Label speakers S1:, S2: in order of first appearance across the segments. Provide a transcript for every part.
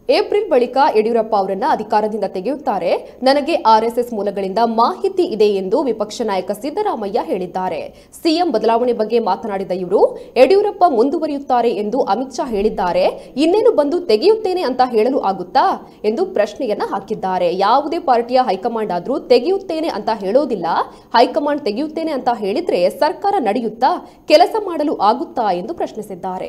S1: April ಬಳಿಕ ಯಡಿಯೂರಪ್ಪ ಅವರನ್ನ ಅಧಿಕಾರದಿಂದ ತೆಗೆಯುತ್ತಾರೆ ನನಗೆ ಆರ್ಎಸ್ಎಸ್ ಮೂಲಗಳಿಂದ ಮಾಹಿತಿ ಇದೆ ಎಂದು ವಿಪಕ್ಷ ನಾಯಕ ಸಿದ್ದರಾಮಯ್ಯ ಹೇಳಿದ್ದಾರೆ ಸಿಎಂ ಬದಲಾವಣೆ ಬಗ್ಗೆ ಮಾತನಾಡಿದ ಇವರು ಯಡಿಯೂರಪ್ಪ ಮುಂದುವರಿಯುತ್ತಾರೆ ಎಂದು ಅಮಿತ್ ಶಾ ಹೇಳಿದ್ದಾರೆ ಇನ್ನೇನು ಬಂದು ತೆಗೆಯುತ್ತೇನೆ ಅಂತ ಹೇಳಲು ಆಗುತ್ತಾ ಎಂದು ಪ್ರಶ್ನೆಯನ್ನ ಹಾಕಿದ್ದಾರೆ ಯಾವುದೇ ಪಾರ್ಟಿಯ ಹೈಕಮಾಂಡ್ ಆದ್ರೂ ತೆಗೆಯುತ್ತೇನೆ ಅಂತ ಹೇಳೋದಿಲ್ಲ ಹೈಕಮಾಂಡ್ ತೆಗೆಯುತ್ತೇನೆ ಅಂತ ಹೇಳಿದ್ರೆ ಸರ್ಕಾರ ನಡೆಯುತ್ತಾ ಕೆಲಸ ಮಾಡಲು ಆಗುತ್ತಾ ಎಂದು ಪ್ರಶ್ನಿಸಿದ್ದಾರೆ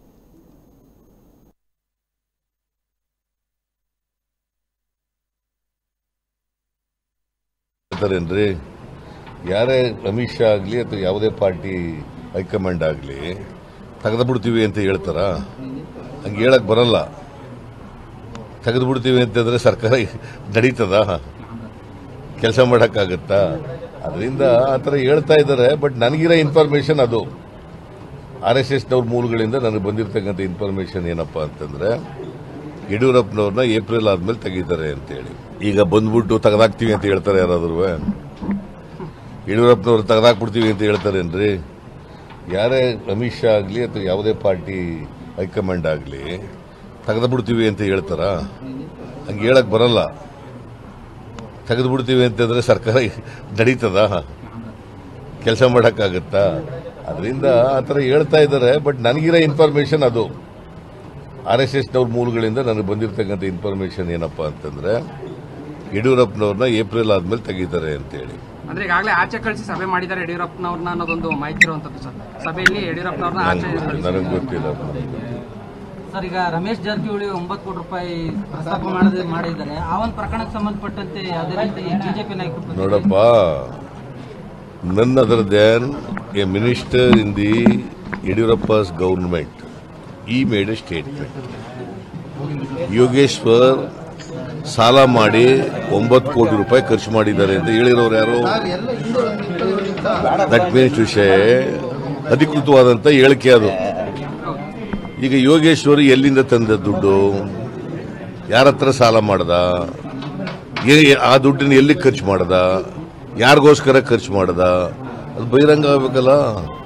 S2: ಹೇಳ್ತಾರೇನ್ರಿ ಯಾರೇ ಅಮಿತ್ ಶಾ ಆಗಲಿ ಅಥವಾ ಯಾವುದೇ ಪಾರ್ಟಿ ಹೈಕಮಾಂಡ್ ಆಗಲಿ ತೆಗೆದು ಬಿಡ್ತೀವಿ ಅಂತ ಹೇಳ್ತಾರ ಹಂಗೆ ಹೇಳಕ್ ಬರಲ್ಲ ತೆಗೆದು ಬಿಡ್ತೀವಿ ಅಂತಂದ್ರೆ ಸರ್ಕಾರ ನಡೀತದ ಕೆಲಸ ಮಾಡೋಕ್ಕಾಗತ್ತಾ ಅದರಿಂದ ಆ ಥರ ಹೇಳ್ತಾ ಇದ್ದಾರೆ ಬಟ್ ನನಗಿರೋ ಇನ್ಫಾರ್ಮೇಶನ್ ಅದು ಆರ್ ಎಸ್ ಎಸ್ನವ್ರ ಮೂಲಗಳಿಂದ ನನಗೆ ಬಂದಿರತಕ್ಕಂಥ ಇನ್ಫಾರ್ಮೇಶನ್ ಏನಪ್ಪಾ ಅಂತಂದ್ರೆ ಯಡಿಯೂರಪ್ಪನವ್ರನ್ನ ಏಪ್ರಿಲ್ ಆದ್ಮೇಲೆ ತೆಗಿತಾರೆ ಅಂತೇಳಿ ಈಗ ಬಂದ್ಬಿಟ್ಟು ತೆಗೆದಾಕ್ತೀವಿ ಅಂತ ಹೇಳ್ತಾರೆ ಯಾರಾದ್ರೂ ಯಡಿಯೂರಪ್ಪನವ್ರು ತೆಗೆದಾಕ್ಬಿಡ್ತೀವಿ ಅಂತ ಹೇಳ್ತಾರೇನ್ರಿ ಯಾರೇ ಅಮಿತ್ ಶಾ ಆಗಲಿ ಅಥವಾ ಯಾವುದೇ ಪಾರ್ಟಿ ಹೈಕಮಾಂಡ್ ಆಗಲಿ ತೆಗೆದು ಬಿಡ್ತೀವಿ ಅಂತ ಹೇಳ್ತಾರ ಹಂಗೆ ಹೇಳಕ್ ಬರಲ್ಲ ತೆಗೆದು ಬಿಡ್ತೀವಿ ಅಂತಂದ್ರೆ ಸರ್ಕಾರ ನಡೀತದ ಕೆಲಸ ಮಾಡೋಕ್ಕಾಗತ್ತಾ ಅದರಿಂದ ಆ ಥರ ಹೇಳ್ತಾ ಇದ್ದಾರೆ ಬಟ್ ನನಗಿರೋ ಇನ್ಫಾರ್ಮೇಶನ್ ಅದು ಆರ್ ಎಸ್ ಎಸ್ನವ್ರ ಮೂಲಗಳಿಂದ ನನಗೆ ಬಂದಿರತಕ್ಕಂಥ ಇನ್ಫಾರ್ಮೇಶನ್ ಏನಪ್ಪಾ ಅಂತಂದ್ರೆ ಯಡಿಯೂರಪ್ಪನವ್ರನ್ನ ಏಪ್ರಿಲ್ ಆದ್ಮೇಲೆ ತೆಗಿತಾರೆ ಅಂತೇಳಿ
S3: ಅಂದ್ರೆ ಈಗಾಗಲೇ ಆಚೆ ಕಳಿಸಿ ಸಭೆ ಮಾಡಿದ್ದಾರೆ ಯಡಿಯೂರಪ್ಪನವ್ರನ್ನ ಅನ್ನೋದೊಂದು ಮಾಹಿತಿ ಇರುವಂತದ್ದು ಸರ್ ಸಭೆಯಲ್ಲಿ ಯಡಿಯೂರಪ್ಪನವ್ರನ್ನ ಆಚೆ ಕಳಿಸಿ
S2: ನನಗೆ ಗೊತ್ತಿಲ್ಲ ನನಗೆ ಗೊತ್ತಿಲ್ಲ.
S4: ಸರ್ ಈಗ ರಮೇಶ್ ಜಾರಕಿಹೊಳಿ ಒಂಬತ್ತು ಕೋಟಿ ರೂಪಾಯಿ ಪ್ರಸ್ತಾಪ ಮಾಡಿದ ಮಾಡಿದ್ದಾರೆ ಆ ಒಂದು ಪ್ರಕರಣಕ್ಕೆ ಸಂಬಂಧಪಟ್ಟಂತೆ ಯಾವುದೇ ರೀತಿ ಬಿಜೆಪಿ ನಾಯಕರು
S2: ನೋಡಪ್ಪ none other than a minister in the Yediyurappa's government he made a statement Yogeshwar ಸಾಲ ಮಾಡಿ ಒಂಬತ್ತು ಕೋಟಿ ರೂಪಾಯಿ ಖರ್ಚು ಮಾಡಿದ್ದಾರೆ ಅಂತ ಹೇಳಿರೋರು ಯಾರು ದಟ್ ಮೀನ್ಸ್ ವಿಷಯ ಅಧಿಕೃತವಾದಂತ ಹೇಳಿಕೆ ಅದು ಈಗ ಯೋಗೇಶ್ವರ್ ಎಲ್ಲಿಂದ ತಂದ ದುಡ್ಡು ಯಾರ ಹತ್ರ ಸಾಲ ಮಾಡ್ದ ಏ- ಆ ದುಡ್ಡನ್ನ ಎಲ್ಲಿ ಖರ್ಚು ಮಾಡ್ದ ಯಾರಿಗೋಸ್ಕರ ಖರ್ಚು ಮಾಡ್ದ ಅದು ಬಹಿರಂಗ ಆಗ್ಬೇಕಲ್ಲ